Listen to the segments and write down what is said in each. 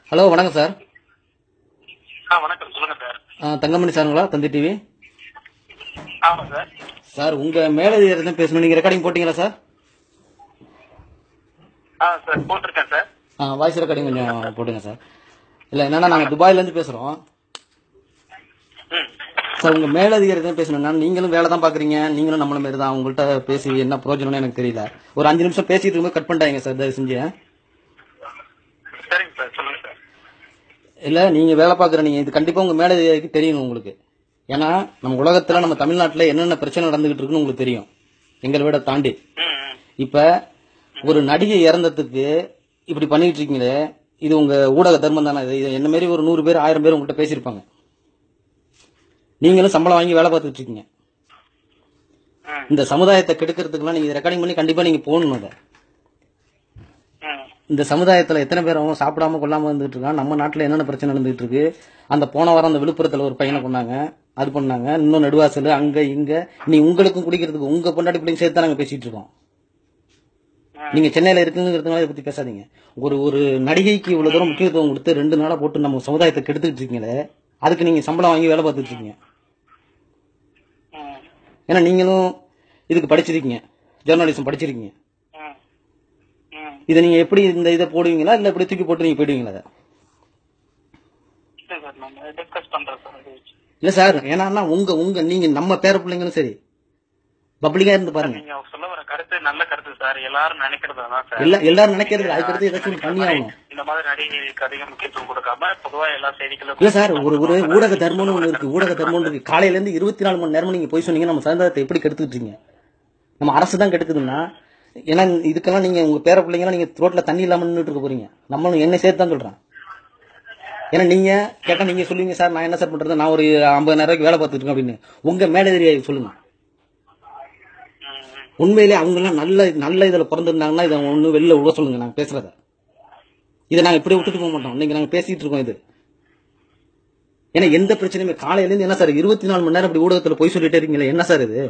Hello வணக்கம் sir ஆ வணக்கம் சொல்லுங்க சார் ஆ, தங்கமணி சாருங்களா தந்தி டிவி ஆமா சார் சார் உங்க மேலதிகாரி தான் பேசணும் நீங்க ரெக்கார்டிங் போட்டீங்களா சார் ஆ சார் போட்டிருக்கேன் சார் ஆ வாய்ஸ் ரெக்கார்டிங் கொஞ்சம் போடுங்க சார் இல்ல என்னன்னா நாங்க துபாயில இருந்து பேசுறோம் ம் சார் உங்க மேலதிகாரி தான் பேசணும்னா நீங்களும் வேலை தான் பாக்குறீங்க நீங்களும் நம்மள மாதிரி தான் உங்கள்கிட்ட பேசி என்ன பிரயோஜனம்னு எனக்கு தெரியல ஒரு அஞ்சு நிமிஷம் பேசிட்டு இருக்கும்போது கட் பண்ணிட்டாங்க சார் தயவு செஞ்சு சரிங்க சார் சொல்லுங்க சார் இல்ல நீங்க வேலை பாக்குற நீங்க இது கண்டிப்பா உங்க மேலதிகாரிக்கு தெரியணும் உங்களுக்கு ஏன்னா நம்ம உலகத்துல நம்ம தமிழ்நாட்டுல என்னென்ன பிரச்சனை நடந்துகிட்டு இருக்குன்னு உங்களுக்கு தெரியும் எங்களை விட தாண்டி ம் ம் இப்ப ஒரு நடிகை இறந்ததுக்கு இப்படி பண்ணிட்டு இருக்கீங்களே இது உங்க ஊடக தர்மம் தானே இது என்ன மாதிரி ஒரு நூறு பேர் ஆயிரம் பேர் உங்கள்கிட்ட பேசியிருப்பாங்க நீங்களும் சம்பளம் வாங்கி வேலை பார்த்துட்டு இருக்கீங்க ம் இந்த சமுதாயத்தை கெடுக்கிறதுக்குலாம் நீங்க ரெக்கார்டிங் பண்ணி கண்டிப்பா நீங்க போகணும் அதை ம் இந்த சமுதாயத்துல எத்தனை பேர் அவன் சாப்பிடாம கொள்ளாம வந்துட்டு இருக்கான் நம்ம நாட்டுல என்னென்ன பிரச்சனை நடந்துட்டு இருக்கு அந்த போன வாரம் அந்த விழுப்புரத்துல ஒரு பையனை கொண்டாங்க அது பண்ணாங்க இன்னும் நடுவாசல் அங்க இங்க நீ உங்களுக்கும் குடிக்கிறதுக்கு உங்க பொண்டாட்டி பிள்ளைங்க சேர்த்து தான் நாங்க பேசிட்டு இருக்கோம் நீங்க சென்னையில இருக்குங்கிறதுனால இதை பத்தி பேசாதீங்க ஒரு ஒரு நடிகைக்கு இவ்வளவு தூரம் முக்கியத்துவம் கொடுத்து ரெண்டு நாளா போட்டு நம்ம சமுதாயத்தை கெடுத்துக்கிட்டு இருக்கீங்களே அதுக்கு நீங்க சம்பளம் வாங்கி வேலை பார்த்துட்டு இருக்கீங்க ம் ஏன்னா நீங்களும் இதுக்கு படிச்சிருக்கீங்க ஜெர்னலிசம் படிச்சிருக்கீங்க ம் ம் இதை நீங்க எப்படி இந்த இதை போடுவீங்களா இல்ல இப்படி தூக்கி போட்டு நீங்க போயிடுவீங்களா அதை சரி சார் நம்ம டிஸ்கஸ் பண்றோம் சார் அதை வச்சு. இல்ல சார் ஏன்னா உங்க உங்க நீங்க நம்ம பேர பிள்ளைங்களும் சரி பப்ளிக்கா இருந்து பாருங்க நீங்க சொல்ல வர கருத்து நல்ல கருத்து சார் எல்லாரும் நினைக்கிறது தான் சார் எல்லா எல்லாரும் நினைக்கிறது அதுக்கடுத்து ஏதாச்சும் ஒண்ணு பண்ணி ஆகணும் இந்த மாதிரி நடிகைகளுக்கு அதிக முக்கியத்துவம் கொடுக்காம பொதுவா எல்லா செய்திகளும் இல்ல சார் ஒரு ஒரு ஊடக தர்மம்னு ஒண்ணு இருக்கு ஊடக தர்மம்னு இருக்கு காலையில இருந்து இருபத்தி நாலு மணி நேரம் நீங்க போய் சொன்னீங்க நம்ம சமுதாயத்தை எப்படி கெடுத்துட்டு இருக்கீங்க நம்ம அரசு தான் கெடுக்குதுன்னா ஏன்னா இதுக்கெல்லாம் நீங்க உங்க பேர பிள்ளைங்கலாம் நீங்க ரோட்ல தண்ணி இல்லாம நின்றுட்டு இருக்க போறீங்க நம்மளும் என்ன சேர்த்து தான் சொல்றேன் ஏன்னா நீங்க கேட்டா நீங்க சொல்லுவீங்க சார் நான் என்ன சார் பண்றது நான் ஒரு ஐம்பதாயிரம் ரூபாய்க்கு வேலை பார்த்துட்டு இருக்கேன் அப்படின்னு உங்க மேலதிரியை சொல்லுங்க ம், ம். உண்மையிலே அவங்க எல்லாம் நல்ல நல்ல இதுல பிறந்திருந்தாங்கன்னா இதை ஒண்ணு வெளில விட சொல்லுங்க நாங்க பேசுறத இதை நாங்க இப்படி விட்டுட்டு போக மாட்டோம் இன்னைக்கு நாங்க பேசிட்டு இருக்கோம் இது ஏன்னா எந்த பிரச்சனையுமே காலையில இருந்து என்ன சார் இருபத்தி நாலு மணி நேரம் இப்படி ஊடகத்துல போய் சொல்லிட்டே இருக்கீங்களே என்ன சார் இது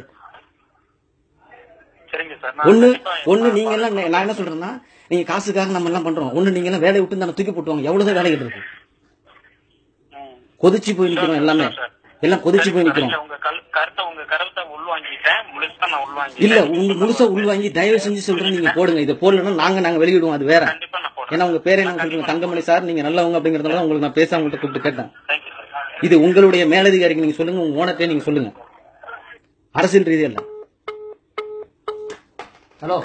சரிங்க சார் நான் ஒண்ணு கண்டிப்பா ஒண்ணு நீங்க எல்லாம் நான் என்ன சொல்றேன்னா நீங்க காசுக்காக நம்ம எல்லாம் பண்றோம் ஒண்ணு நீங்க எல்லாம் வேலையை விட்டு தானே தூக்கி போட்டுவாங்க எவ்வளவுதான் வேலைகள் இருக்கு ம். கொதிச்சு போய் நிக்கிறோம் எல்லாமே எல்லாம் கொதிச்சு போய் நிக்கிறோம் சரிங்க, உங்க கல்- கருத்தை உங்க கருத்தை உள்வாங்கிட்டேன் முழுசா நான் உள்வாங்கிட்டேன் இல்ல உங்க முழுசா உள்வாங்கி தயவு செஞ்சு சொல்றேன் நீங்க போடுங்க இதை போடலன்னா நாங்க நாங்க வெளியிடுவோம் அது வேற கண்டிப்பா நான் போடுறேன் ஏன்னா உங்க பேரை என்ன சொல்றீங்க தங்கமணி சார் நீங்க நல்லவங்க அப்படிங்கறதுனால உங்களுக்கு நான் பேச உங்கள்கிட்ட கூப்பிட்டு கேட்டேன் தேங்க்யூ சார் இது உங்களுடைய மேலதிகாரிக்கு நீங்க சொல்லுங்க உங்க ஓனர்ட்டே நீங்க சொல்லுங்க அரசியல் ரீதியா இல்ல ஹலோ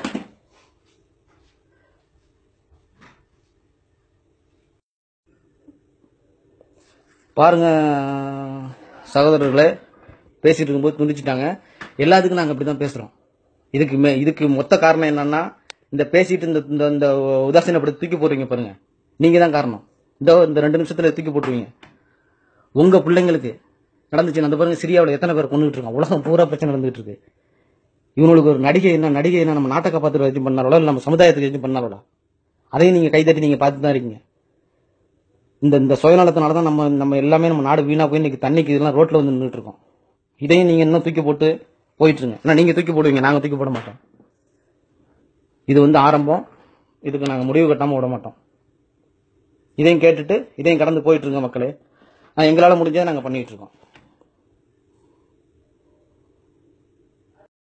பாருங்க சகோதரர்களே பேசிட்டு இருக்கும்போது துண்டிச்சிட்டாங்க எல்லாத்துக்கும் நாங்க அப்படிதான் பேசுறோம் இதுக்கு மே இதுக்கு மொத்த காரணம் என்னன்னா இந்த பேசிட்டு இந்த இந்த இந்த உதாசீனப்படுத்தி தூக்கி போடுறீங்க பாருங்க நீங்க தான் காரணம் இந்த இந்த ரெண்டு நிமிஷத்துல தூக்கி போட்டுருவீங்க உங்க பிள்ளைங்களுக்கு நடந்துச்சு அந்த பாருங்க சிரியாவில் எத்தனை பேர் கொண்டுட்டு இருக்காங்க உலகம் பூரா பிரச்சனை நடந்துட்டு இருக்கு இவங்களுக்கு ஒரு நடிகை என்ன நடிகை என்ன நம்ம நாட்டை காப்பாற்ற வச்சு பண்ணாரோட இல்ல நம்ம சமுதாயத்துக்கு வச்சு பண்ணாரோட அதையும் நீங்க கைதட்டி நீங்க பார்த்து தான் இருக்கீங்க இந்த இந்த சுயநலத்தினால தான் நம்ம நம்ம எல்லாமே நம்ம நாடு வீணா போய் இன்னைக்கு தண்ணிக்கு இதெல்லாம் ரோட்ல வந்து நின்றுட்டு இருக்கோம் இதையும் நீங்க இன்னும் தூக்கி போட்டு போயிட்டு இருங்க ஆனா நீங்க தூக்கி போடுவீங்க நாங்க தூக்கி போட மாட்டோம் இது வந்து ஆரம்பம் இதுக்கு நாங்க முடிவு கட்டாம விட மாட்டோம் இதையும் கேட்டுட்டு இதையும் கடந்து போயிட்டு இருங்க மக்களே ஆஹ் எங்களால முடிஞ்சதை நாங்க பண்ணிட்டு இருக்கோம்